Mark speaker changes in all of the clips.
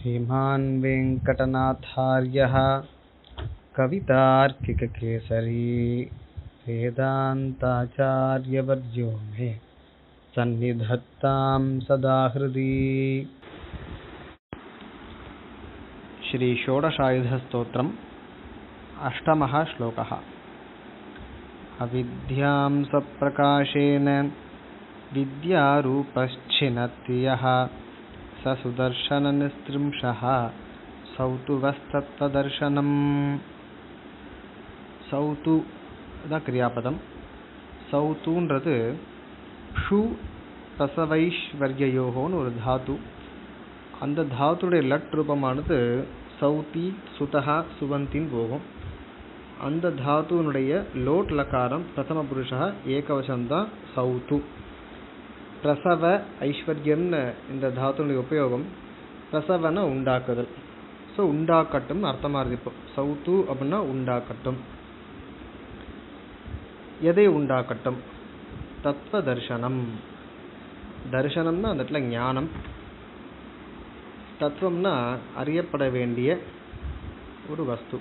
Speaker 1: श्रीमान् वेङ्कटनाथार्यः कवितार्किककेसरी वेदान्ताचार्यवर्यो मे सन्निधत्तां सदा हृदि श्रीषोडशायुधस्तोत्रम् अष्टमः श्लोकः अविद्यां सप्रकाशेन विद्यारूपश्छिनत्ति यः स सुदर्शननिस्त्रिंशः सौतुवस्तत्त्वदर्शनम् சௌத்து தான் கிரியாபதம் சௌத்துன்றது ஷு பிரசவைஸ்வர்யோகோன்னு ஒரு தாத்து அந்த தாத்துடைய லட் ரூபமானது சௌதி சுதகா சுவந்தின்னு போகும் அந்த தாத்துனுடைய லோட் லகாரம் பிரதம புருஷா ஏகவசம் தான் சௌத்து பிரசவ ஐஸ்வர்யம்னு இந்த தாத்துனுடைய உபயோகம் பிரசவன உண்டாக்குதல் ஸோ உண்டாக்கட்டும் அர்த்தமாக இருக்கு இப்போ சௌத்து அப்படின்னா உண்டாக்கட்டும் எதை உண்டாக்கட்டும் தத்துவ தர்சனம் தர்சனம்னா அந்த இடத்துல ஞானம் தத்துவம்னா அறியப்பட வேண்டிய ஒரு வஸ்து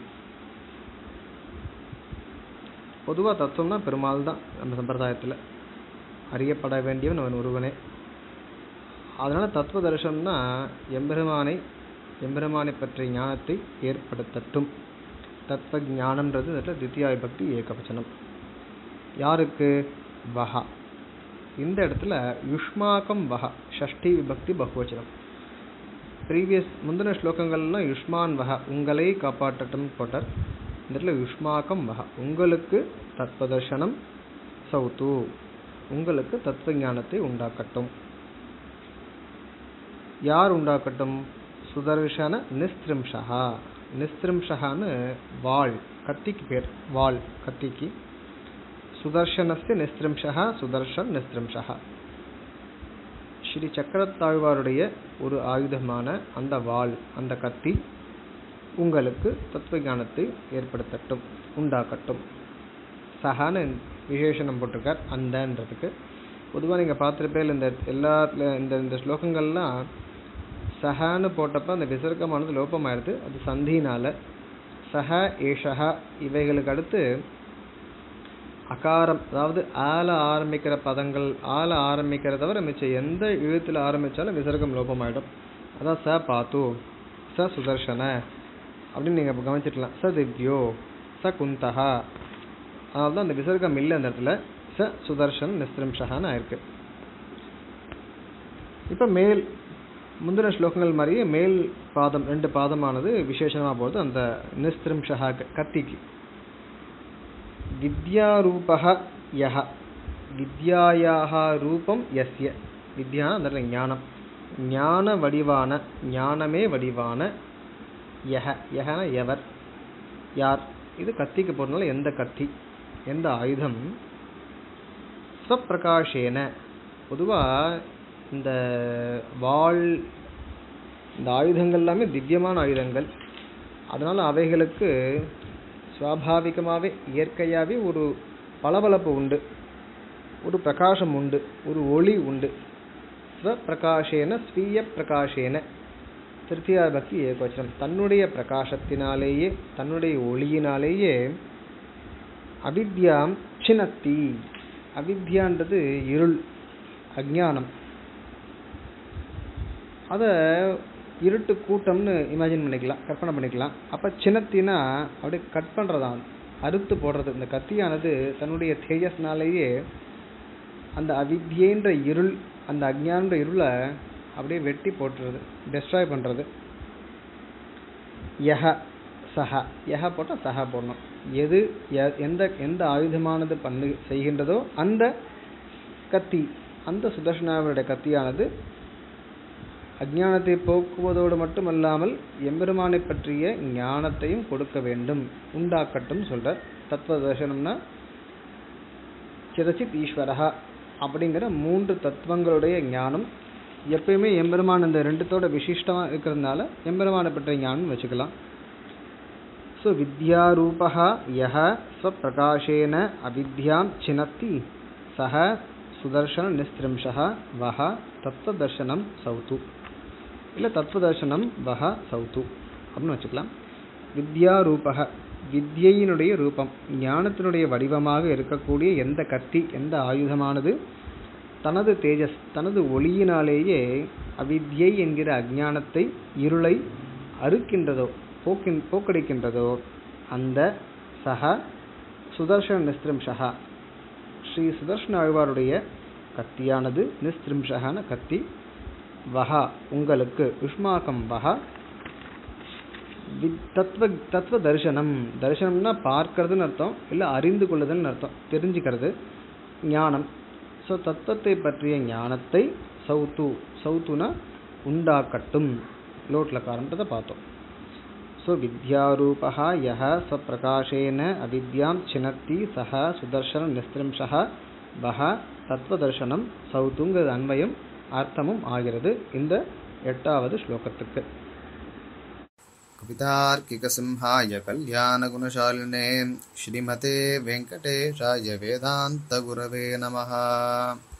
Speaker 1: பொதுவாக தத்துவம்னா பெருமாள் தான் நம்ம சம்பிரதாயத்தில் அறியப்பட வேண்டியவன் அவன் ஒருவனே அதனால தத்துவ தரிசனம்னா எம்பெருமானை எம்பெருமானை பற்றிய ஞானத்தை ஏற்படுத்தட்டும் தத்துவ ஞானம்ன்றது இதில் தித்தியா விபக்தி ஏகவச்சனம் யாருக்கு வஹா இந்த இடத்துல யுஷ்மாக்கம் வஹா ஷஷ்டி விபக்தி பகுவச்சனம் ப்ரீவியஸ் முந்தின ஸ்லோகங்கள்லாம் யுஷ்மான் வஹா உங்களை காப்பாற்றட்டும் போட்டார் இந்த இடத்துல யுஷ்மாக்கம் வஹா உங்களுக்கு தத்வதர்ஷனம் சௌத்து உங்களுக்கு தத்துவ ஞானத்தை உண்டாக்கட்டும் யார் உண்டாக்கட்டும் சுதர்ஷன நிஸ்திரிம்ஷா நிஸ்திரிம்ஷகான்னு வாள் கத்திக்கு பேர் வாள் கத்திக்கு சுதர்ஷனஸ்ய நிஸ்திரிம்ஷா சுதர்ஷன் நிஸ்திரிம்ஷா ஸ்ரீ சக்கரத்தாழ்வாருடைய ஒரு ஆயுதமான அந்த வாள் அந்த கத்தி உங்களுக்கு தத்துவ ஞானத்தை ஏற்படுத்தட்டும் உண்டாக்கட்டும் சஹான்னு விசேஷனம் போட்டிருக்கார் அந்தன்றதுக்கு பொதுவாக நீங்கள் பார்த்துருப்பேன் இந்த எல்லா இந்த இந்த ஸ்லோகங்கள்லாம் சஹான்னு போட்டப்ப அந்த விசர்க்கமானது லோபமாயிருது அது சந்தினால சஹ ஏஷஹா இவைகளுக்கு அடுத்து அகாரம் அதாவது ஆல ஆரம்பிக்கிற பதங்கள் ஆல ஆரம்பிக்கிற தவிர மிச்சம் எந்த எழுத்துல ஆரம்பிச்சாலும் விசர்க்கம் லோபமாயிடும் அதான் ச பாத்து ச சுதர்ஷன அப்படின்னு நீங்கள் இப்போ கவனிச்சிடலாம் ச திவ்யோ ச குந்தகா அதனால தான் அந்த விசர்க்கம் இல்லை அந்த இடத்துல ச சுதர்ஷன் நிஸ்திரிம்ஷகான்னு ஆயிருக்கு இப்போ மேல் முந்தின ஸ்லோகங்கள் மாதிரியே மேல் பாதம் ரெண்டு பாதமானது விசேஷமாக போகுது அந்த நிஸ்திரிம்ஷகா கத்திக்கு வித்யாரூபக யஹ வித்யாயாக ரூபம் எஸ்ய வித்யா அந்த ஞானம் ஞான வடிவான ஞானமே வடிவான யஹ யஹன எவர் யார் இது கத்திக்கு போறதுனால எந்த கத்தி எந்த ஆயுதம் ஸ்வப்பிரகாஷேன பொதுவாக இந்த வாள் இந்த ஆயுதங்கள் எல்லாமே திவ்யமான ஆயுதங்கள் அதனால் அவைகளுக்கு சுவாபாவிகமாகவே இயற்கையாகவே ஒரு பளபளப்பு உண்டு ஒரு பிரகாசம் உண்டு ஒரு ஒளி உண்டு ஸ்வப்பிரகாஷேன ஸ்வீய பிரகாஷேன திருத்தியா பக்தி ஏகவச்சனம் தன்னுடைய பிரகாசத்தினாலேயே தன்னுடைய ஒளியினாலேயே அவித்யாம் சினத்தி அவித்யான்றது இருள் அஜானம் அதை இருட்டு கூட்டம்னு இமேஜின் பண்ணிக்கலாம் கற்பனை பண்ணிக்கலாம் அப்போ சின்னத்தினா அப்படியே கட் பண்ணுறதான் அறுத்து போடுறது இந்த கத்தியானது தன்னுடைய தேஜஸ்னாலேயே அந்த அவித்யன்ற இருள் அந்த அஜ்ஞான்ற இருளை அப்படியே வெட்டி போட்டுறது டெஸ்ட்ராய் பண்ணுறது யஹ சஹ யஹ போட்டால் சஹ போடணும் எது எந்த எந்த ஆயுதமானது பண்ணு செய்கின்றதோ அந்த கத்தி அந்த சுதர்ஷனாவுடைய கத்தியானது அஜானத்தை போக்குவதோடு மட்டுமல்லாமல் எம்பெருமானை பற்றிய ஞானத்தையும் கொடுக்க வேண்டும் உண்டாக்கட்டும் சொல்ற தத்துவ தர்சனம்னா சிதச்சித் ஈஸ்வரஹா அப்படிங்கிற மூன்று தத்துவங்களுடைய ஞானம் எப்பயுமே எம்பெருமான் இந்த ரெண்டுத்தோட விசிஷ்டமாக இருக்கிறதுனால எம்பெருமானை பற்றிய ஞானம் வச்சுக்கலாம் ஸோ வித்யாரூபா யஹ ஸ்வப்பிரகாஷேன அவித்யாம் சினத்தி சஹ சுதர்ஷன நிஸ்திரிம்ஷா வஹ தத்துவதர்சனம் சௌத்து இல்லை தத்துவதர்சனம் வஹ சௌத்து அப்படின்னு வச்சுக்கலாம் வித்யா ரூபக வித்யினுடைய ரூபம் ஞானத்தினுடைய வடிவமாக இருக்கக்கூடிய எந்த கத்தி எந்த ஆயுதமானது தனது தேஜஸ் தனது ஒளியினாலேயே அவித்யை என்கிற அஜானத்தை இருளை அறுக்கின்றதோ போக்கின் போக்கடிக்கின்றதோ அந்த சக சுதர்ஷன நிஸ்திரிம்ஷகா ஸ்ரீ சுதர்ஷன ஆழ்வாருடைய கத்தியானது நிஸ்திரிம்ஷகான கத்தி வஹா உங்களுக்கு யுஷ்மாக்கம் வஹா தத்துவ தத்துவ தரிசனம் தரிசனம்னா பார்க்கறதுன்னு அர்த்தம் இல்லை அறிந்து கொள்ளுதல்னு அர்த்தம் தெரிஞ்சுக்கிறது ஞானம் ஸோ தத்துவத்தை பற்றிய ஞானத்தை சௌத்து சௌத்துனா உண்டாக்கட்டும் லோட்டில் காரன்றதை பார்த்தோம் ஸோ வித்யாரூபா யஹ ஸ்வப்பிரகாஷேன அவித்யாம் சினத்தி சஹ சுதர்ஷன நிஸ்திரிம்ஷா வஹ தத்துவதர்சனம் சௌத்துங்கிறது அன்வயம் அர்த்தமும் ஆகிறது இந்த எட்டாவது ஸ்லோகத்துக்கு
Speaker 2: कवितार्किकसिंहाय कल्याणगुणशालिने श्रीमते वेङ्कटेशाय वेदान्तगुरवे नमः